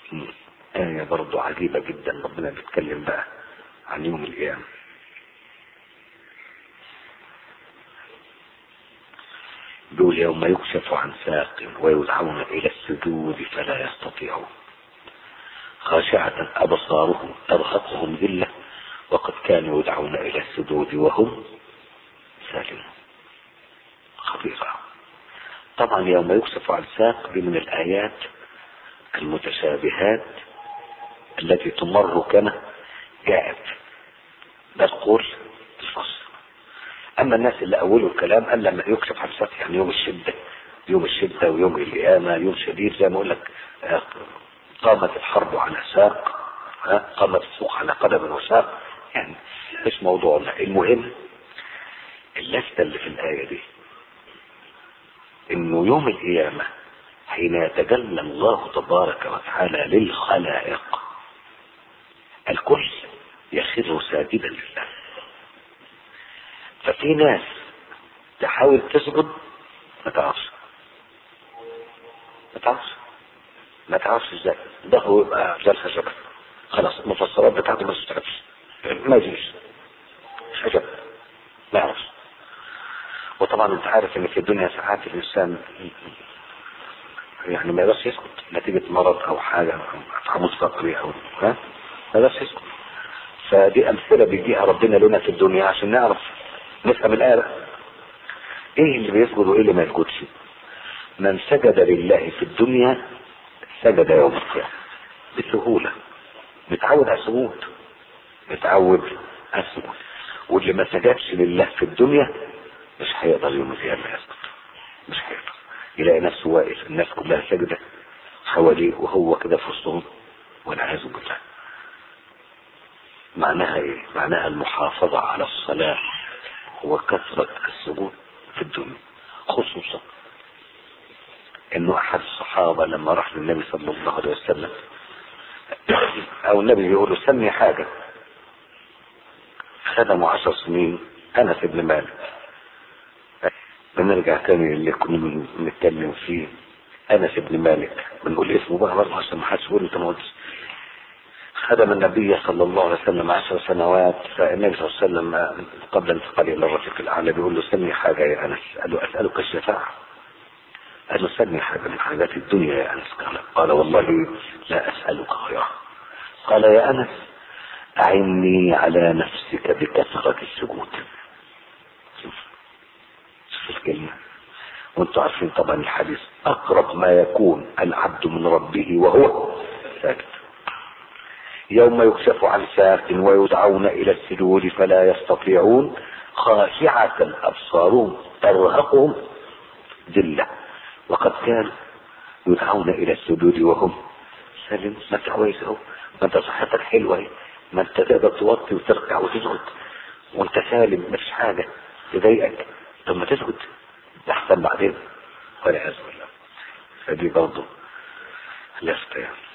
آية برضو عجيبة جدا ربنا بيتكلم بقى عن يوم القيامة دول يوم يكشف عن ساق ويدعون إلى السجود فلا يستطيعون خاشعة أبصارهم ترهقهم ذلة وقد كانوا يدعون إلى السجود وهم سالمون خطيرة طبعا يوم يكشف عن ساق دي من الآيات المتشابهات التي تمر كما جاءت ده القول الفصل اما الناس اللي اولوا الكلام قال لما يكشف عن ساق يعني يوم الشده يوم الشده ويوم القيامه يوم شديد زي ما اقول لك آه، قامت الحرب على ساق ها، قامت السوق على قدم وساق يعني مش موضوعنا المهم اللفتة اللي في الآية دي انه يوم القيامة حين يتجلى الله تبارك وتعالى للخلائق الكل يخر ساجدا لله ففي ناس تحاول تسجد ما تعرفش ما تعرفش ما تعرفش ازاي ده هو يبقى جلسة شبه خلاص المفسرات بتاعته ما تشتغلش ما يجيش مش عجب ما يعرفش وطبعا انت عارف ان في الدنيا ساعات الانسان يعني ما يقدرش يسكت نتيجة مرض او حاجة او عمود فقري او ها ما يقدرش يسكت فدي امثلة بيديها ربنا لنا في الدنيا عشان نعرف نفهم الآية بقى. ايه اللي بيسجد وايه اللي ما يسجدش من سجد لله في الدنيا سجد يوم القيامة بسهولة متعود على السجود متعود على السجود واللي ما سجدش لله في الدنيا مش هيقدر يوم القيامة يسجد مش هيقدر يلاقي نفسه واقف الناس كلها سجدة حواليه وهو كده في وسطهم والعياذ بالله معناها ايه؟ معناها المحافظة على الصلاة وكثرة السجود في الدنيا خصوصا انه احد الصحابة لما راح للنبي صلى الله عليه وسلم او النبي بيقول له سمي حاجة خدموا عشر سنين انس بن مالك بنرجع تاني اللي كنا بنتكلم فيه انس بن مالك بنقول اسمه بقى برضه عشان ما حدش يقول انت ما قلتش خدم النبي صلى الله عليه وسلم عشر سنوات فالنبي صلى الله عليه وسلم قبل انتقاله الى الرفيق الاعلى بيقول له سمي حاجه يا انس قال له اسالك الشفاعه قال له سمي حاجه من حاجات الدنيا يا انس قال قال والله لا اسالك غيرها قال يا انس اعني على نفسك بكثره السجود شوف شوف الكلمه وانتم عارفين طبعا الحديث اقرب ما يكون العبد من ربه وهو ساكت يوم يكشف عن ساق ويدعون الى السجود فلا يستطيعون خاشعة ابصارهم ترهقهم ذلة وقد كانوا يدعون الى السجود وهم سلم ما انت كويس اهو ما انت صحتك حلوه اهي ما انت تقدر توطي وتركع وتسجد وانت سالم ما فيش حاجه تضايقك طب ما تسجد ده احسن بعدين والعياذ بالله فدي برضه لفته يعني